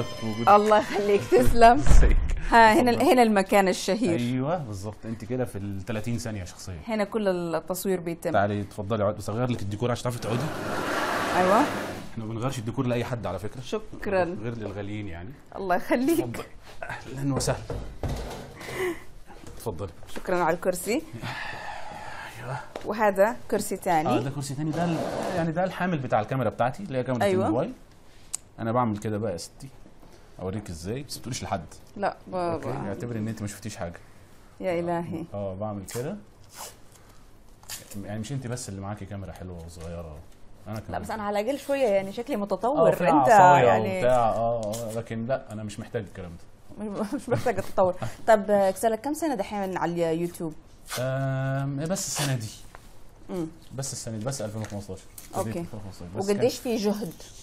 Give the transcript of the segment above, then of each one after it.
لك وجود الله يخليك تسلم ازيك ها هنا هنا المكان الشهير ايوه بالظبط انت كده في ال 30 ثانيه شخصيه هنا كل التصوير بيتم تعالي اتفضلي اقعدي بس اغير لك الديكور عشان تعرفي تقعدي ايوه احنا ما بنغيرش الديكور لاي حد على فكره شكرا غير للغاليين يعني الله يخليك اتفضل اهلا وسهلا اتفضلي شكرا على الكرسي ايوه وهذا كرسي اه ثاني ده كرسي تاني ده ال- يعني ده الحامل بتاع الكاميرا بتاعتي اللي هي كاميرا أيوة. الموبايل انا بعمل كده بقى يا ستي اوريك ازاي بس ما تقوليش لحد لا اوكي بابا اعتبر ان انت ما شفتيش حاجه يا الهي اه بعمل كده يعني مش انت بس اللي معاكي كاميرا حلوه وصغيره انا كمان لا بس انا على الاقل شويه يعني شكلي اه متطور فيها انت عصاية يعني وبتاع اه اه لكن لا انا مش محتاج الكلام ده مش محتاجه تتطور طب كسالك كم سنه دحين على اليوتيوب آم، بس السنه دي مم. بس السنه دي بس 2015 أوكي. بديت 2015 بس وقديش في جهد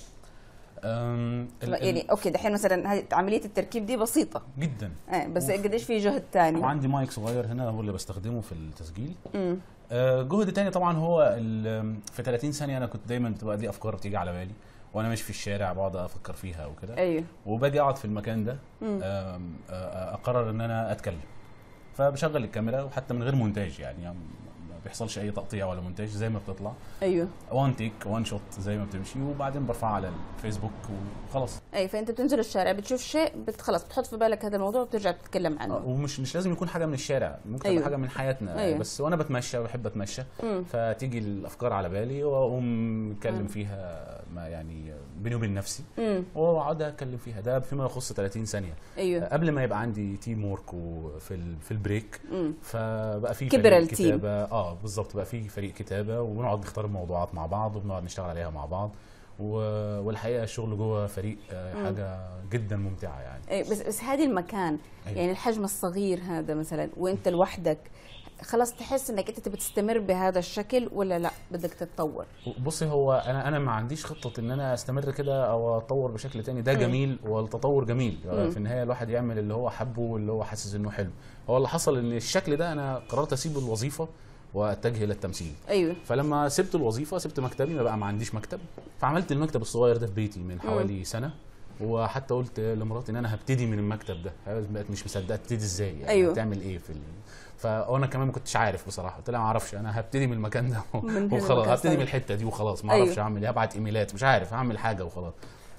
كان- آم، ال- ال- يعني اوكي دحين مثلا هذه عمليه التركيب دي بسيطه جدا آه بس أوف. قديش في جهد ثاني وعندي مايك صغير هنا هو اللي بستخدمه في التسجيل امم آه، جهد تاني طبعا هو ال- في 30 ثانيه انا كنت دايما بتبقى دي افكار بتيجي على بالي وانا ماشي في الشارع بقعد افكر فيها وكده ايوه وباجي اقعد في المكان ده مم. آم، آه، اقرر ان انا اتكلم فبشغل الكاميرا وحتى من غير مونتاج يعني يعني ما بيحصلش اي تقطيع ولا مونتاج زي ما بتطلع ايوه وان تيك وان شوت زي ما بتمشي وبعدين برفعها على الفيسبوك وخلاص اي فانت بتنزل الشارع بتشوف شيء بت خلاص بتحط في بالك هذا الموضوع وبترجع تتكلم عنه ومش مش لازم يكون حاجه من الشارع ممكن أيوة. أيوة. حاجه من حياتنا أيوة. بس وانا بتمشى بحب اتمشى مم. فتيجي الافكار على بالي واقوم اتكلم فيها ما يعني بيني وبين نفسي امم واقعد اتكلم فيها ده فيما يخص 30 ثانيه ايوه قبل ما يبقى عندي تيم وورك وفي ال- في البريك امم فبقى في كبر فريق التيم. كتابه اه بالظبط بقى في فريق كتابه وبنقعد نختار الموضوعات مع بعض وبنقعد نشتغل عليها مع بعض و- والحقيقه الشغل جوه فريق آه، حاجه جدا ممتعه يعني اي بس بس هذه المكان أيوة. يعني الحجم الصغير هذا مثلا وانت لوحدك خلاص تحس انك انت تبي تستمر بهذا الشكل ولا لا بدك تتطور بصي هو انا انا ما عنديش خطه ان انا استمر كده او اتطور بشكل تاني ده مم. جميل والتطور جميل مم. في النهايه الواحد يعمل اللي هو حبه واللي هو حاسس انه حلو هو اللي حصل ان الشكل ده انا قررت اسيب الوظيفه واتجه الى التمثيل ايوه فلما سبت الوظيفه سبت مكتبي ما بقى ما عنديش مكتب فعملت المكتب الصغير ده في بيتي من حوالي سنه وحتى قلت لمراتي ان انا هبتدي من المكتب ده هي بقت مش مصدقه تبتدي ازاي يعني أيوة. هتعمل ايه في ال... فانا كمان ما كنتش عارف بصراحه قلت لها ما اعرفش انا هبتدي من المكان ده من هنا وخلاص المكان هبتدي من صحيح. الحته دي وخلاص ما أيوة. اعرفش اعمل ايه هبعت ايميلات مش عارف هعمل حاجه وخلاص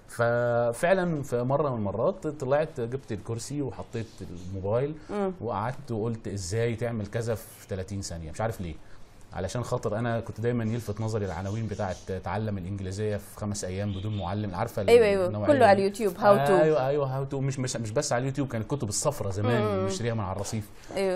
ففعلا في مره من المرات طلعت جبت الكرسي وحطيت الموبايل مم. وقعدت وقلت ازاي تعمل كذا في 30 ثانيه مش عارف ليه علشان خاطر انا كنت دايما يلفت نظري العناوين بتاعه تعلم الانجليزيه في خمس ايام بدون معلم عارفه ايوه ايوه النوعية كله دي؟ على اليوتيوب هاو تو ايوه ايوه هاو تو مش مش مش بس على اليوتيوب كانت كتب الصفرة زمان مم. بنشتريها من على الرصيف ايوه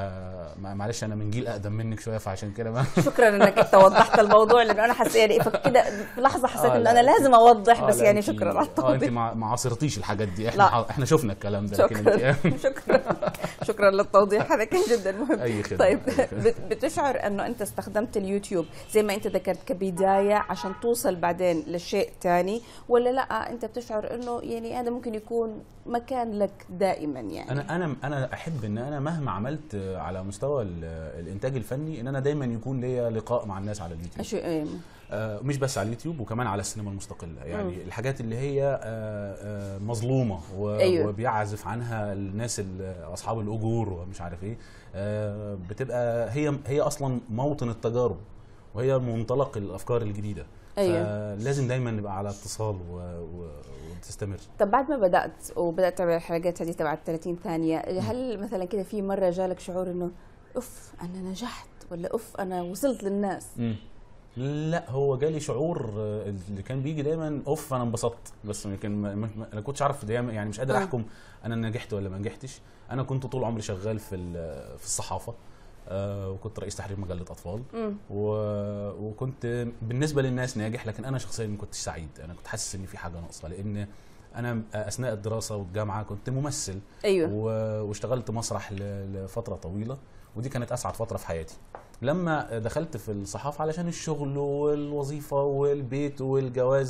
فمعلش انا من جيل اقدم منك شويه فعشان كده ما شكرا انك انت وضحت الموضوع لانه انا حسيت يعني فكده في لحظه حسيت آه، انه لا. انا لازم اوضح آه، بس لا، يعني أنت- شكرا على اه انت التوضيح ما ما عاصرتيش الحاجات دي احنا لا. ح- احنا شفنا الكلام ده لكن شكرا انت شكرا شكرا للتوضيح هذا كان جدا مهم أي خدمة، طيب أي خدمة. بت- بتشعر انه انت استخدمت اليوتيوب زي ما انت ذكرت كبدايه عشان توصل بعدين لشيء ثاني ولا لا انت بتشعر انه يعني هذا ممكن يكون مكان لك دائما يعني انا انا انا احب ان انا مهما عملت على مستوى ال- الانتاج الفني ان انا دايما يكون ليا لقاء مع الناس على اليوتيوب شو إيه. آه، مش بس على اليوتيوب وكمان على السينما المستقله يعني مم. الحاجات اللي هي آه، آه، مظلومه و- أيوة. وبيعزف عنها الناس ال- اصحاب الاجور ومش عارف ايه آه، بتبقى هي هي اصلا موطن التجارب وهي منطلق الافكار الجديده أيوة. فلازم دايما نبقى على اتصال و... و... وتستمر طب بعد ما بدات وبدات تعمل الحلقات هذه تبع 30 ثانيه هل مثلا كده في مره جالك شعور انه اوف انا نجحت ولا اوف انا وصلت للناس مم. لا هو جالي شعور آه، اللي كان بيجي دايما اوف انا انبسطت بس يمكن ما- ما- ما- انا كنتش عارف دايما يعني مش قادر مم. احكم انا نجحت ولا ما نجحتش انا كنت طول عمري شغال في ال- في الصحافه آه، وكنت رئيس تحرير مجله اطفال امم و- وكنت بالنسبه للناس ناجح لكن انا شخصيا ما كنتش سعيد انا كنت حاسس ان في حاجه ناقصه لان انا اثناء الدراسه والجامعه كنت ممثل ايوه و- واشتغلت مسرح ل- لفتره طويله ودي كانت اسعد فتره في حياتي لما دخلت في الصحافه علشان الشغل والوظيفه والبيت والجواز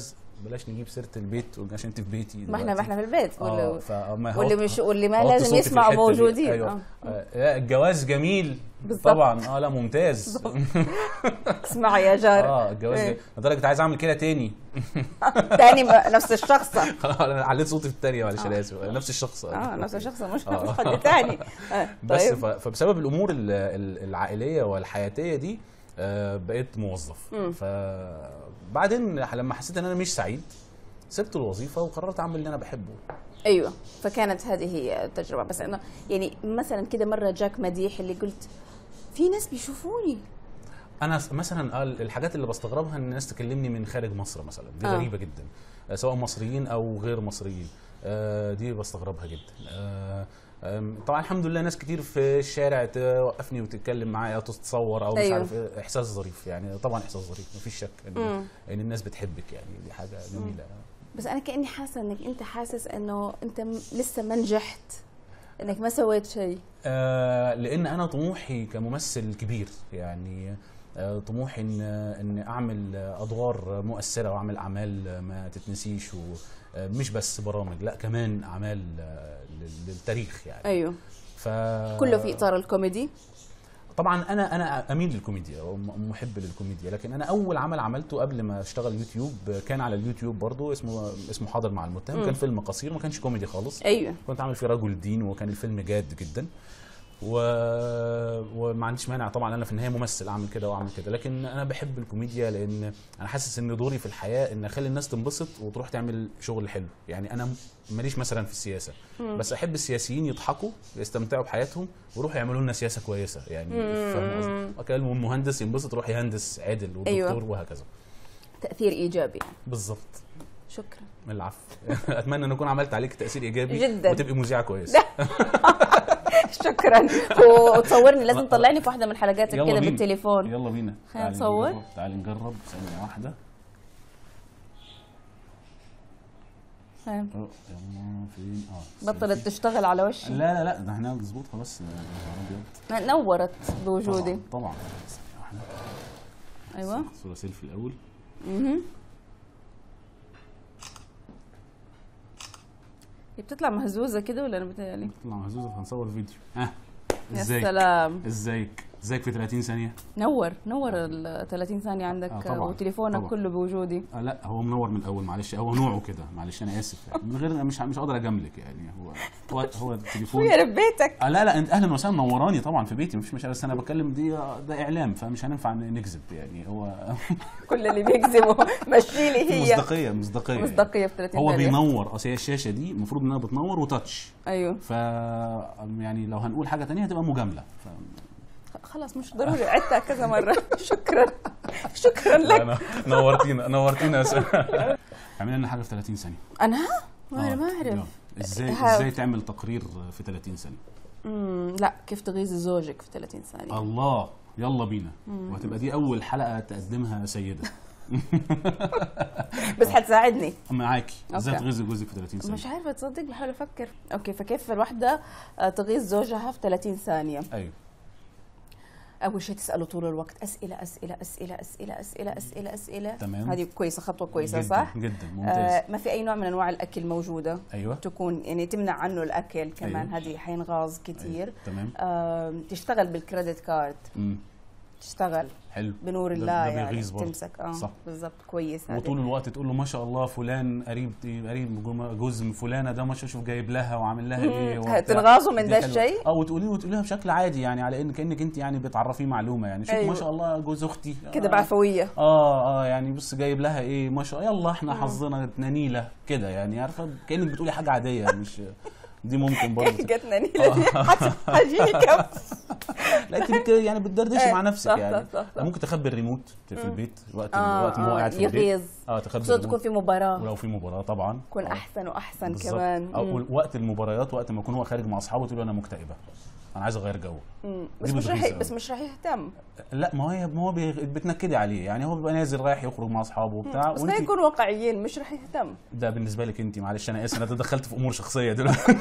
بلاش نجيب سيره البيت عشان انت في بيتي ما احنا ما احنا في البيت اه واللي, فما واللي مش واللي ما هوطي لازم صوتي في يسمعوا الحتة دي. موجودين ايوه آه. آه، لا الجواز جميل بالظبط. طبعا اه لا ممتاز اسمع يا جار اه الجواز إيه. جميل لدرجه عايز اعمل كده تاني تاني ما- نفس الشخص انا عليت صوتي في الثانيه معلش انا اسف نفس الشخص اه نفس الشخص مش آه. نفس حد تاني آه، بس طيب ف- فبسبب الامور ال- ال- العائليه والحياتيه دي آه، بقيت موظف فبعدين لما حسيت ان انا مش سعيد سبت الوظيفه وقررت اعمل اللي انا بحبه ايوه فكانت هذه هي التجربه بس انه يعني مثلا كده مره جاك مديح اللي قلت في ناس بيشوفوني انا س- مثلا آه، الحاجات اللي بستغربها ان الناس تكلمني من خارج مصر مثلا دي آه. غريبه جدا آه، سواء مصريين او غير مصريين آه، دي بستغربها جدا آه، آم، طبعا الحمد لله ناس كتير في الشارع توقفني وتتكلم معايا او تتصور او مش أيوه. عارف إيه، احساس ظريف يعني طبعا احساس ظريف مفيش شك ان, مم. إن الناس بتحبك يعني دي حاجه جميله بس انا كاني حاسه انك انت حاسس انه انت م- لسه ما نجحت انك ما سويت شيء آه لان انا طموحي كممثل كبير يعني آه طموحي ان ان اعمل ادوار مؤثره واعمل اعمال ما تتنسيش ومش بس برامج لا كمان اعمال آه، لل- للتاريخ يعني ايوه ف كله في اطار الكوميدي طبعا انا انا اميل للكوميديا ومحب للكوميديا لكن انا اول عمل عملته قبل ما اشتغل يوتيوب كان على اليوتيوب برضو اسمه اسمه حاضر مع المتهم كان فيلم قصير ما كانش كوميدي خالص ايوه كنت عامل فيه رجل دين وكان الفيلم جاد جدا و... وما عنديش مانع طبعا انا في النهايه ممثل اعمل كده واعمل كده لكن انا بحب الكوميديا لان انا حاسس ان دوري في الحياه ان اخلي الناس تنبسط وتروح تعمل شغل حلو يعني انا ماليش مثلا في السياسه بس احب السياسيين يضحكوا يستمتعوا بحياتهم ويروحوا يعملوا لنا سياسه كويسه يعني فاهم قصدي وكان المهندس ينبسط يروح يهندس عدل والدكتور أيوة. وهكذا تاثير ايجابي يعني. بالظبط شكرا من العفو اتمنى ان اكون عملت عليك تاثير ايجابي جداً. وتبقي مذيعه كويسه شكرا وتصورني لازم تطلعني في واحده من حلقاتك يلا كده بينا. بالتليفون يلا بينا خلينا تعالي نصور. نجرب. تعالي نجرب ثانية واحدة فاهم. أه، يلا فين اه بطلت تشتغل على وشي لا لا لا ده احنا نظبطها بس يا نهار ابيض نورت بوجودي طبعا طبعا ثانية واحدة ايوه صورة سيلفي الأول هي بتطلع مهزوزه كده ولا انا بتهيألي طلع مهزوزة فهنصور فيديو ها يا ازيك سلام ازيك ازيك في 30 ثانية نور نور ال 30 ثانيه عندك آه، طبعاً، وتليفونك طبعاً. كله بوجودي آه لا هو منور من الأول معلش هو نوعه كده معلش أنا آسف يعني من غير مش مش هقدر أجاملك يعني هو هو هو التليفون يا بيتك آه لا لا انت اهلا وسهلا منوراني طبعا في بيتي مفيش مشكله بس انا بتكلم دي ده اعلام فمش هننفع نكذب يعني هو كل اللي بيكذبوا مشي لي هي مصداقيه مصداقيه يعني. مصداقيه في 30 هو ثانيه بينور اصل هي الشاشه دي المفروض انها بتنور وتاتش ايوه ف يعني لو هنقول حاجه تانية هتبقى مجامله ف... خلاص مش ضروري عدتها كذا مره شكرا شكرا لك أنا نورتينا نورتينا يا سنة. اعمل لنا حاجه في 30 ثانيه انا ما آه، ما اعرف يلا. ازاي ها- ازاي تعمل تقرير في 30 ثانيه مم، لا كيف تغيظي زوجك في 30 ثانيه الله يلا بينا وهتبقى دي اول حلقه تقدمها سيده بس حتساعدني معاكي ازاي أوكي. تغيظي جوزك في 30 ثانيه مش عارفه تصدق بحاول افكر اوكي فكيف الوحده آه، تغيظ زوجها في 30 ثانيه ايوه اول شيء تساله طول الوقت اسئله اسئله اسئله اسئله اسئله اسئله اسئله تمام. هذه كويسه خطوه كويسه جدا صح جدا ممتاز آه ما في اي نوع من انواع الاكل موجوده ايوه تكون يعني تمنع عنه الاكل كمان أيوة. هذه حينغاظ كثير أيوة. تمام آه تشتغل بالكريدت كارد امم تشتغل حلو بنور ده- الله ده يعني بيغيظ برضه. تمسك اه صح. بالضبط كويس هذا. وطول الوقت تقول له ما شاء الله فلان قريب قريب جم- جوز من فلانه ده ما شاء شوف جايب لها وعامل لها ايه وبتاع. تنغاظوا من دي ده حلوة. الشيء؟ اه وتقولي وتقوليها بشكل عادي يعني على ان كانك انت يعني بتعرفيه معلومه يعني شوف أيوة. ما شاء الله جوز اختي كده آه. بعفويه اه اه يعني بص جايب لها ايه ما شاء يلا احنا حظنا نيله كده يعني عارفه كانك بتقولي حاجه عاديه مش دي ممكن برضه جاتنا نيله دي حاجي كف لكن ك- يعني بتدردشي إيه، مع نفسك صح، يعني صح، صح، صح. ممكن تخبي الريموت في البيت وقت آه، وقت ما هو آه، قاعد في البيت يغيظ. اه تخبي خصوصا الريموت تكون في مباراه ولو في مباراه طبعا تكون آه، احسن واحسن بالظبط. كمان او مم. وقت المباريات وقت ما يكون هو خارج مع اصحابه تقول له انا مكتئبه انا عايز اغير جو مم. بس دي مش بتغيظ رح أوي. بس مش رح يهتم لا ما هي ما هو بي- بتنكدي عليه يعني هو بيبقى نازل رايح يخرج مع اصحابه وبتاع بس خلينا نكون واقعيين مش رح يهتم ده بالنسبه لك انت معلش انا اسف انا تدخلت في امور شخصيه دلوقتي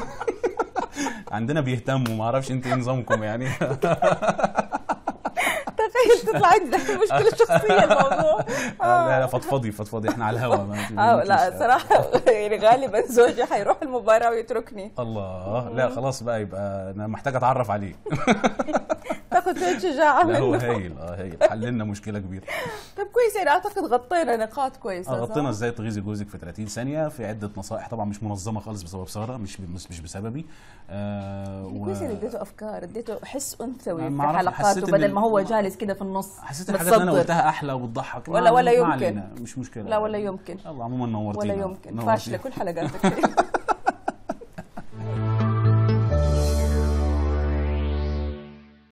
عندنا بيهتموا ما اعرفش انت ايه نظامكم يعني تخيل تطلع عندي دحين مشكله شخصيه الموضوع آه، لا لا فضفضي فضفضي احنا على الهوا ما آه لا ما- صراحه يعني غالبا زوجي حيروح المباراه ويتركني الله لا خلاص بقى يبقى انا محتاج اتعرف عليه تاخذ شويه شجاعه لا هو منه هايل اه هايل حل لنا مشكله كبيره طب كويس يعني اعتقد غطينا نقاط كويسه غطينا صح؟ ازاي تغيظي جوزك في 30 ثانيه في عده نصائح طبعا مش منظمه خالص بسبب ساره مش مش مش بسببي آه و- كويس اللي اديته افكار اديته حس انثوي ما في أعرف، حلقاته حسيت إن بدل ال- ما هو جالس كده في النص حسيت الحاجات اللي انا متصدر. قلتها احلى وبتضحك ولا- ولا ما يمكن. علينا، مش مشكله لا ولا يمكن الله عموما نورتينا ولا يمكن نورتينا. فاشله كل حلقاتك